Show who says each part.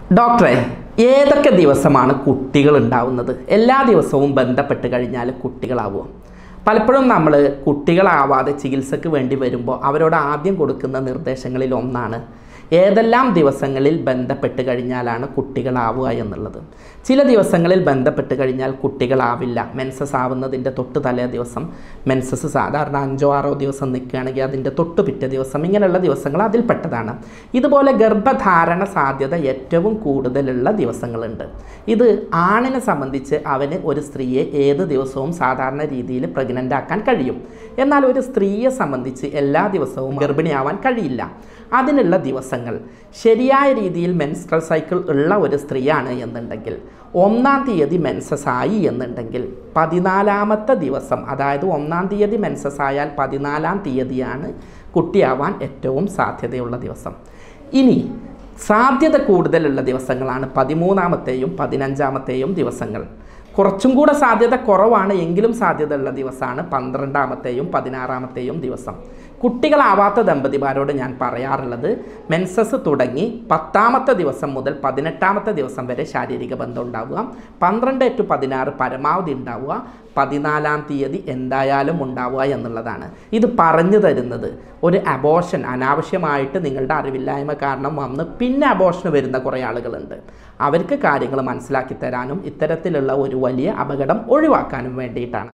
Speaker 1: ഡോക്ടറെ ഏതൊക്കെ ദിവസമാണ് കുട്ടികൾ ഉണ്ടാവുന്നത് എല്ലാ ദിവസവും ബന്ധപ്പെട്ട് കഴിഞ്ഞാൽ കുട്ടികളാവുമോ പലപ്പോഴും നമ്മൾ കുട്ടികളാവാതെ ചികിത്സക്ക് വേണ്ടി വരുമ്പോൾ അവരോട് ആദ്യം കൊടുക്കുന്ന നിർദ്ദേശങ്ങളിൽ ഒന്നാണ് ഏതെല്ലാം ദിവസങ്ങളിൽ ബന്ധപ്പെട്ട് കഴിഞ്ഞാലാണ് കുട്ടികളാവുക എന്നുള്ളത് ചില ദിവസങ്ങളിൽ ബന്ധപ്പെട്ട് കഴിഞ്ഞാൽ കുട്ടികളാവില്ല മെൻസസ് ആവുന്നതിൻ്റെ തൊട്ട് തലേ ദിവസം മെൻസസ് സാധാരണ അഞ്ചോ ആറോ ദിവസം നിൽക്കുകയാണെങ്കിൽ അതിൻ്റെ തൊട്ട് പിറ്റേ ദിവസം ഇങ്ങനെയുള്ള ദിവസങ്ങൾ അതിൽപ്പെട്ടതാണ് ഇതുപോലെ ഗർഭധാരണ സാധ്യത ഏറ്റവും കൂടുതലുള്ള ദിവസങ്ങളുണ്ട് ഇത് ആണിനെ സംബന്ധിച്ച് അവന് ഒരു സ്ത്രീയെ ഏത് ദിവസവും സാധാരണ രീതിയിൽ പ്രഗ്നൻ്റ് ആക്കാൻ കഴിയും എന്നാൽ ഒരു സ്ത്രീയെ സംബന്ധിച്ച് എല്ലാ ദിവസവും ഗർഭിണിയാവാൻ കഴിയില്ല അതിനുള്ള ദിവസങ്ങൾ ശരിയായ രീതിയിൽ മെൻസ്ട്രൽ സൈക്കിൾ ഉള്ള ഒരു സ്ത്രീയാണ് എന്നുണ്ടെങ്കിൽ ഒന്നാം തീയതി മെൻസസ് ആയി എന്നുണ്ടെങ്കിൽ പതിനാലാമത്തെ ദിവസം അതായത് ഒന്നാം തീയതി മെൻസസ് ആയാൽ പതിനാലാം തീയതിയാണ് കുട്ടിയാവാൻ ഏറ്റവും സാധ്യതയുള്ള ദിവസം ഇനി സാധ്യത കൂടുതലുള്ള ദിവസങ്ങളാണ് പതിമൂന്നാമത്തെയും പതിനഞ്ചാമത്തെയും ദിവസങ്ങൾ കുറച്ചും കൂടെ സാധ്യത കുറവാണ് എങ്കിലും സാധ്യതയുള്ള ദിവസമാണ് പന്ത്രണ്ടാമത്തെയും പതിനാറാമത്തെയും ദിവസം കുട്ടികളാവാത്ത ദമ്പതിമാരോട് ഞാൻ പറയാറുള്ളത് മെൻസസ് തുടങ്ങി പത്താമത്തെ ദിവസം മുതൽ പതിനെട്ടാമത്തെ ദിവസം വരെ ശാരീരിക ബന്ധം ഉണ്ടാവുക പന്ത്രണ്ട് ടു പതിനാറ് പരമാവധി ഉണ്ടാവുക പതിനാലാം തീയതി എന്തായാലും ഉണ്ടാവുക എന്നുള്ളതാണ് ഇത് പറഞ്ഞു തരുന്നത് ഒരു അബോഷൻ അനാവശ്യമായിട്ട് നിങ്ങളുടെ അറിവില്ലായ്മ കാരണം വന്ന് പിന്നെ അബോഷന് വരുന്ന കുറേ ആളുകളുണ്ട് അവർക്ക് കാര്യങ്ങൾ മനസ്സിലാക്കി തരാനും ഇത്തരത്തിലുള്ള ഒരു വലിയ അപകടം ഒഴിവാക്കാനും വേണ്ടിയിട്ടാണ്